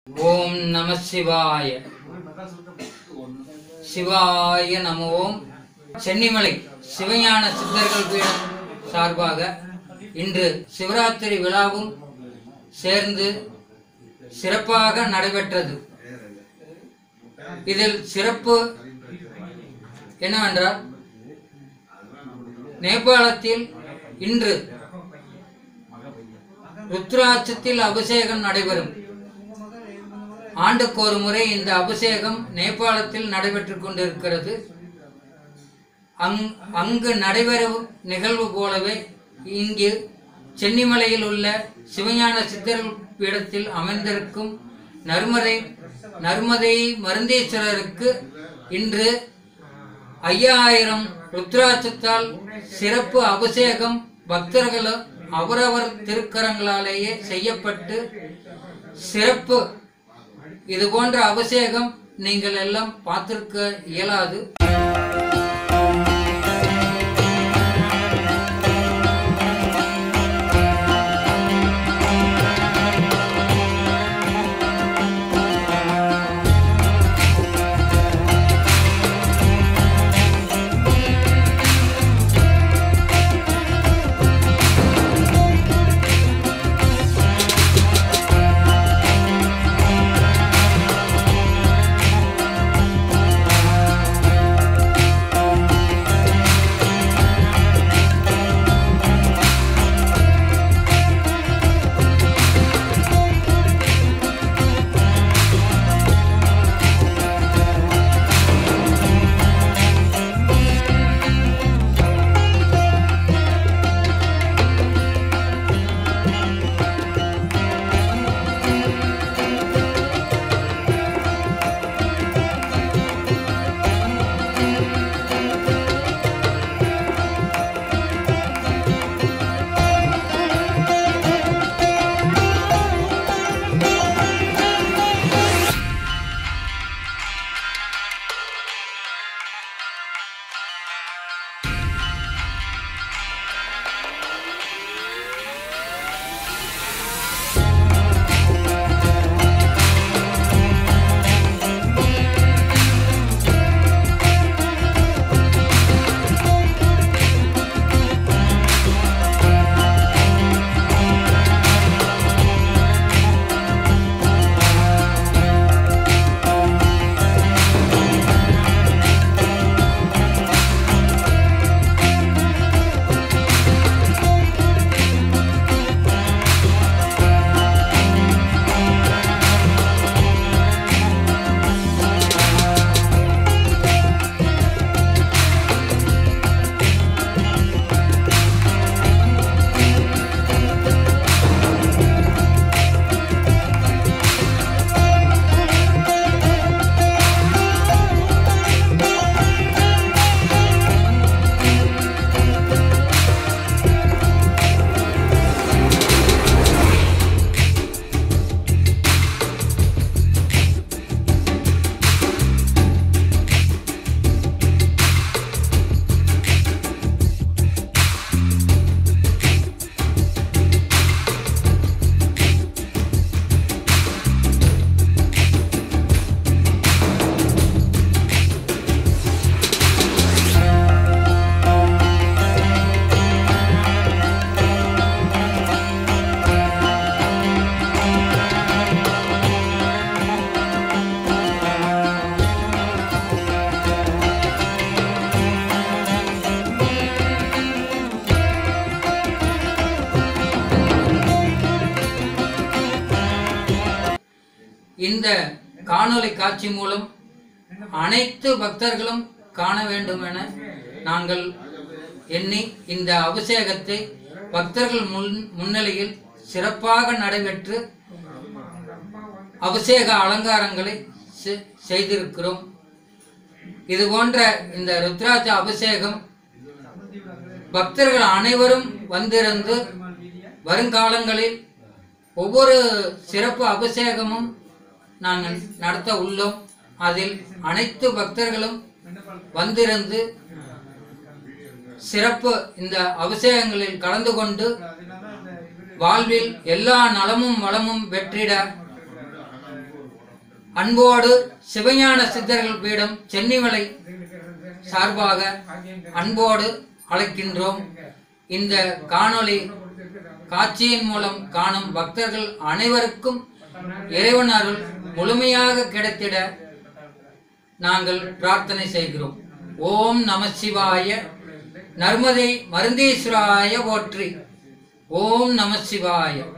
ஓம் நம சிவாய சிவாய நம ஓம் சென்னிமலை சிவஞான சித்தர்கள் பீடம் சார்பாக இன்று சிவராத்திரி விழாவும் சேர்ந்து சிறப்பாக நடைபெற்றது இதில் சிறப்பு என்னவென்றால் நேபாளத்தில் இன்று ருத்ராட்சத்தில் அபிஷேகம் நடைபெறும் ஆண்டுக்கு ஒரு முறை இந்த அபிஷேகம் நேபாளத்தில் நடைபெற்றுக் கொண்டிருக்கிறது அங் அங்கு நடைபெறும் நிகழ்வு போலவே இங்கு சென்னிமலையில் உள்ள சிவஞான சித்தர் பீடத்தில் அமைந்திருக்கும் நர்மதை நர்மதை மருந்தீஸ்வரருக்கு இன்று ஐயாயிரம் ருத்ராட்சத்தால் சிறப்பு அபிஷேகம் பக்தர்கள் அவரவர் திருக்கரங்களாலேயே செய்யப்பட்டு சிறப்பு இது போன்ற அபிஷேகம் நீங்கள் எல்லாம் பார்த்திருக்க இயலாது இந்த காணொளி காட்சி மூலம் அனைத்து பக்தர்களும் காண வேண்டும் என நாங்கள் எண்ணி இந்த அபிஷேகத்தை பக்தர்கள் முன் முன்னிலையில் சிறப்பாக நடைபெற்று அபிஷேக அலங்காரங்களை செ- செய்திருக்கிறோம் இது போன்ற இந்த ருத்ராட்ச அபிஷேகம் பக்தர்கள் அனைவரும் வந்திருந்து வருங்காலங்களில் ஒவ்வொரு சிறப்பு அபிஷேகமும் நாங்கள் நடத்த உள்ளோம் அதில் அனைத்து பக்தர்களும் வந்திருந்து சிறப்பு இந்த அபிஷேகங்களில் கலந்து கொண்டு வாழ்வில் எல்லா நலமும் வளமும் வெற்றிட அன்போடு சிவஞான சித்தர்கள் பீடம் சென்னிமலை சார்பாக அன்போடு அழைக்கின்றோம் இந்த காணொளி காட்சியின் மூலம் காணும் பக்தர்கள் அனைவருக்கும் இறைவன் அருள் முழுமையாக கிடைத்திட நாங்கள் பிரார்த்தனை செய்கிறோம் ஓம் நம சிவாய நர்மதை மருந்தீஸ்வராய போற்றி ஓம் நம சிவாய